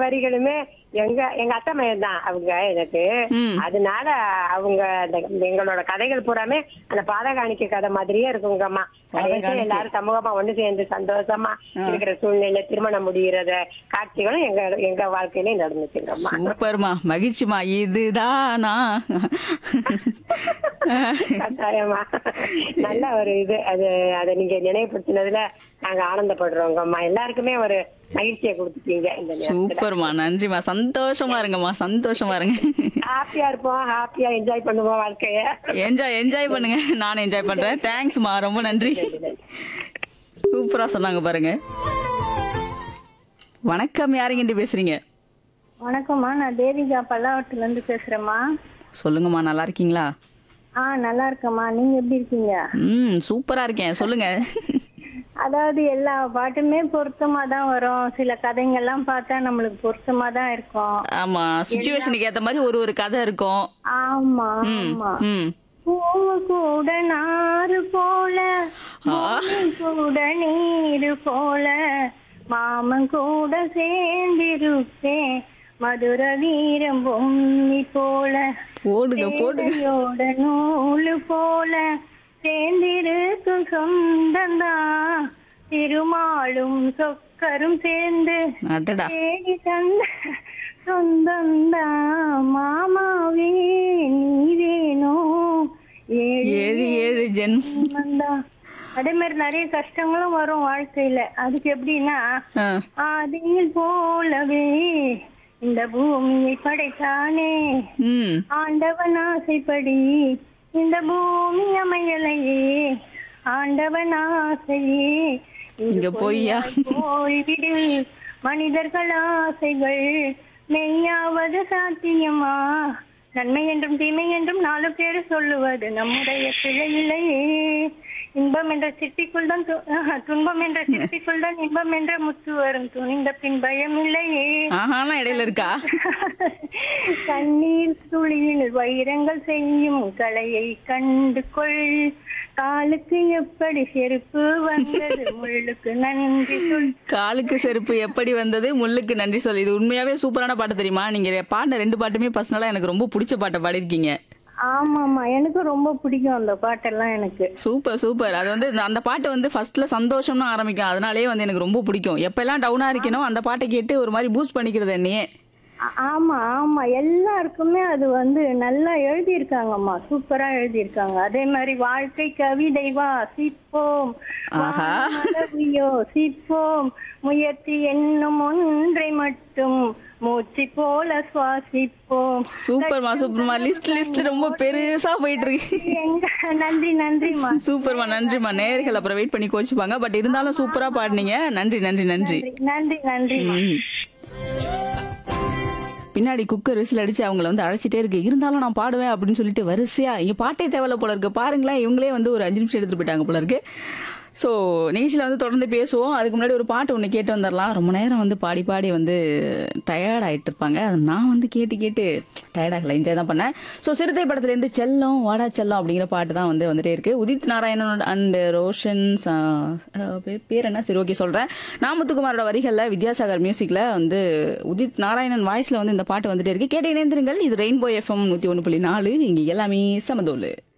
வரிகளுமே எங்க எங்க அத்தை மகன் தான் அவங்க எனக்கு ம். அதனால அவங்க அந்த எங்களோட கதைகள் பூராமே அந்த பாதகாணிக்க கதை மாதிரியே இருக்குங்கம்மா கடைசியா பாதகாணிக்கை. எல்லாரும் சமூகமா ஒண்ணு சேர்ந்து சந்தோஷமா இருக்கிற சூழ்நிலை திருமணம் முடிகிறத காட்சிகளும் எங்க எங்க வாழ்க்கையிலே நடந்துச்சுங்கம்மா சூப்பர்மா மகிழ்ச்சிமா இதுதானா கட்டாயமா நல்ல ஒரு இது அது அதை நீங்க நினைவுபடுத்தினதுல நாங்க ஆனந்தப்படுறோங்கம்மா எல்லாருக்குமே ஒரு மகிழ்ச்சியை கொடுத்துட்டீங்க இந்த நேரத்துல சூப்பர்மா நன்றிமா சந்தோஷமா இருங்கம்மா சந்தோஷமா இருங்க ஹாப்பியா இருப்போம் ஹாப்பியா என்ஜாய் பண்ணுவோம் வாழ்க்கைய என்ஜாய் என்ஜாய் பண்ணுங்க நானும் என்ஜாய் பண்றேன் தேங்க்ஸ்மா ரொம்ப நன்றி சூப்பரா சொன்னாங்க பாருங்க வணக்கம் யாருங்கிட்ட பேசுறீங்க வணக்கம்மா நான் தேவிகா பல்லாவரத்துல இருந்து பேசுறேம்மா சொல்லுங்கம்மா நல்லா இருக்கீங்களா ஆ நல்லா இருக்கேம்மா நீங்க எப்படி இருக்கீங்க ம் சூப்பரா இருக்கேன் சொல்லுங்க அதாவது எல்லா பாட்டுமே பொருத்தமா தான் வரும் சில கதைங்கள்லாம் பார்த்தா நம்மளுக்கு பொருத்தமா தான் இருக்கும் ஆமா சுச்சுவேஷனுக்கு ஏத்த மாதிரி ஒரு ஒரு கதை இருக்கும் ஆமா ம் ஆமா ம் பூவு கூட நாறு போல பூமி கூட நீரு போல மாமன் கூட சேர்ந்திருப்பேன் மதுர வீரம் பொம்மி போல போடுங்க போடுங்க சேலையோட நூலு போல சேர்ந்திருக்கும் சொந்தந்தான் திருமாலும் சொக்கரும் சேர்ந்து அடடா தேடி தந்த சொந்தந்தான் மாமாவே நீ வேணும் ஏழு ஏழு ஜென் ஜென்மந்தான். அதே மாதிரி நிறைய கஷ்டங்களும் வரும் வாழ்க்கையில அதுக்கு எப்படின்னா ஆ, ஆதியில் போலவே இந்த பூமியை படைத்தானே ம் ஆண்டவன் ஆசைப்படி இந்த பூமி அமையலையே ஆண்டவன் ஆசையே இது இங்க பொய்யா? போய்விடு மனிதர்கள் ஆசைகள் மெய்யாவது சாத்தியமா நன்மை என்றும் தீமை என்றும் நாலு பேர் சொல்லுவது நம்முடைய பிழை இல்லையே இன்பம் என்ற சிட்டிக்குள் தான் து- ஆஹா, துன்பம் என்ற சிட்டிக்குள் தான் இன்பம் என்ற முத்து வரும் துணிந்த பின் பயம் இல்லையே ஆஹாலாம் இடையில இருக்கா கண்ணீர் துளியில் வைரங்கள் செய்யும் கலையை கண்டு கொள் காலுக்கு எப்படி செருப்பு வந்தது முள்ளுக்கு நன்றி சொல் காலுக்கு செருப்பு எப்படி வந்தது முள்ளுக்கு நன்றி சொல்லு இது உண்மையாவே சூப்பரான பாட்டு தெரியுமா நீங்க பாடின ரெண்டு பாட்டுமே பர்சனலா எனக்கு ரொம்ப பிடிச்ச பாட்டை பாடிருக்கீங்க ஆமாமா எனக்கு ரொம்ப பிடிக்கும் அந்த பாட்டெல்லாம் எனக்கு சூப்பர் சூப்பர் அது வந்து அந்த பாட்டு வந்து ஃபர்ஸ்ட்ல சந்தோஷம்னு ஆரம்பிக்கும் அதனாலே வந்து எனக்கு ரொம்ப பிடிக்கும் எப்பெல்லாம் டவுனா இருக்கணும் அந்த பாட்டை கேட்டு ஒரு மாதிரி பூஸ்ட் பண்ணிக்கிறது என்னையே ஆ- ஆமா ஆமா எல்லாருக்குமே அது வந்து நல்லா எழுதியிருக்காங்கம்மா சூப்பரா எழுதியிருக்காங்க அதே மாதிரி வாழ்க்கை கவிதை வாசிப்போம் ஆஹா. வானமளவியோ சிப்போம் முயற்சி என்னும் ஒன்றை மட்டும் மூச்சு போல சுவாசிப்போம் சூப்பர்மா சூப்பர்மா லிஸ்ட் லிஸ்ட் ரொம்ப பெருசா போயிட்டு இருக்கு எங்க நன்றி நன்றிம்மா சூப்பர்மா நன்றிமா நேர்கள் அப்புறம் வெயிட் பண்ணி கோச்சுப்பாங்க பட் இருந்தாலும் சூப்பரா பாடினீங்க நன்றி நன்றி நன்றி நன்றி நன்றிம்மா ம். பின்னாடி குக்கர் விசில் அடிச்சு அவங்கள வந்து அழைச்சிட்டே இருக்கு இருந்தாலும் நான் பாடுவேன் அப்படின்னு சொல்லிட்டு வரிசையா இங்க பாட்டே தேவையில்ல போல இருக்கு பாருங்களேன் இவங்களே வந்து ஒரு அஞ்சு நிமிஷம் எடுத்துட்டு போயிட்டாங்க போல இருக்கு ஸோ நிகழ்ச்சியில் வந்து தொடர்ந்து பேசுவோம் அதுக்கு முன்னாடி ஒரு பாட்டு ஒன்று கேட்டு வந்துடலாம் ரொம்ப நேரம் வந்து பாடி பாடி வந்து டயர்ட் ஆயிட்டு இருப்பாங்க அது நான் வந்து கேட்டு கேட்டு டயர்ட் ஆகல என்ஜாய் தான் பண்ணேன் ஸோ சிறுத்தை படத்துலேருந்து செல்லம் வாடா செல்லம் அப்படிங்கிற பாட்டு தான் வந்து வந்துட்டே இருக்கு உதித் நாராயணன் அண்ட் ரோஷன் ச- அஹ் பேர் பேர் என்ன சரி ஓகே சொல்கிறேன் நாமத்துக்குமாரோட வரிகளில் வித்யாசாகர் மியூசிக்கில் வந்து உதித் நாராயணன் வாய்ஸில் வந்து இந்த பாட்டு வந்துட்டே இருக்கு கேட்டு இணைந்திருங்கள் இது ரெயின்போ எஃப்எம் நூற்றி ஒன்று புள்ளி நாலு இங்கே எல்லாமே சமதோலு